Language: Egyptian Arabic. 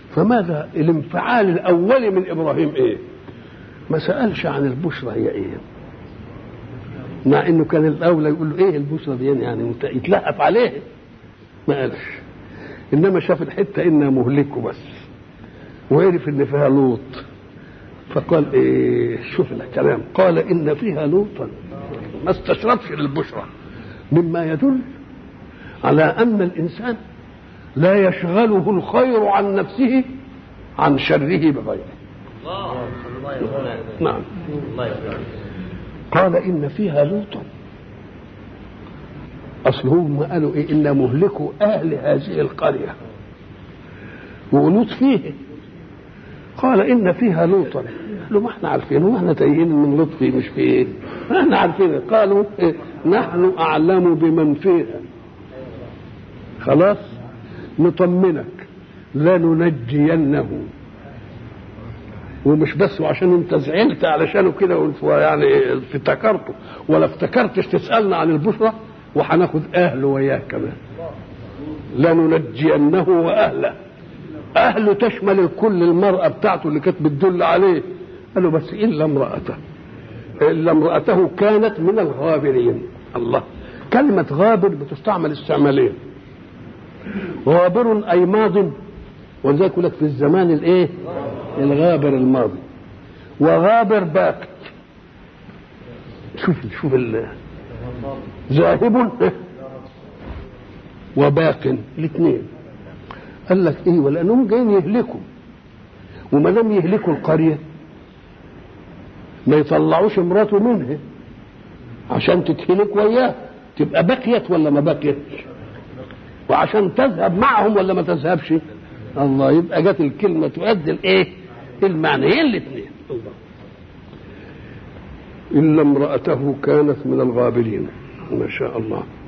فماذا الانفعال الاولي من ابراهيم ايه ما سالش عن البشرى هي ايه مع انه كان الاولى يقول له ايه البشرى دي يعني يتلهف عليه ما قالش انما شاف الحته انها مهلكه بس وعرف ان فيها لوط فقال ايه شوف الكلام قال ان فيها لوطا ما استشرفش للبشرى مما يدل على ان الانسان لا يشغله الخير عن نفسه عن شره بغيره نعم قال ان فيها لوطا اصل هم قالوا ايه الا مهلكوا اهل هذه القريه ولوط فيه قال ان فيها لوطا قالوا ما احنا عارفين ما احنا تايهين من لوط فيه مش فيه ايه ما احنا عارفين قالوا إيه؟ نحن اعلم بمن فيها خلاص نطمنك لننجينه ومش بس وعشان انت زعلت علشانه كده يعني افتكرته ولا افتكرتش تسالنا عن البشرى وهناخد اهله وياه كمان لننجينه واهله اهله تشمل الكل المراه بتاعته اللي كانت بتدل عليه قالوا بس الا امراته الا امراته كانت من الغابرين الله كلمه غابر بتستعمل استعمالين غابر اي ماض ولذلك يقول لك في الزمان الايه الغابر الماضي وغابر باقي شوف شوف ذاهب وباق الاثنين قال لك ايه ولانهم جايين يهلكوا وما دام يهلكوا القريه ما يطلعوش مراته منها عشان تتهلك وياه تبقى بقيت ولا ما بقيتش وعشان تذهب معهم ولا ما تذهبش الله يبقى جت الكلمه تؤدي الايه المعنيين الاثنين الله الا امراته كانت من الغابرين ما شاء الله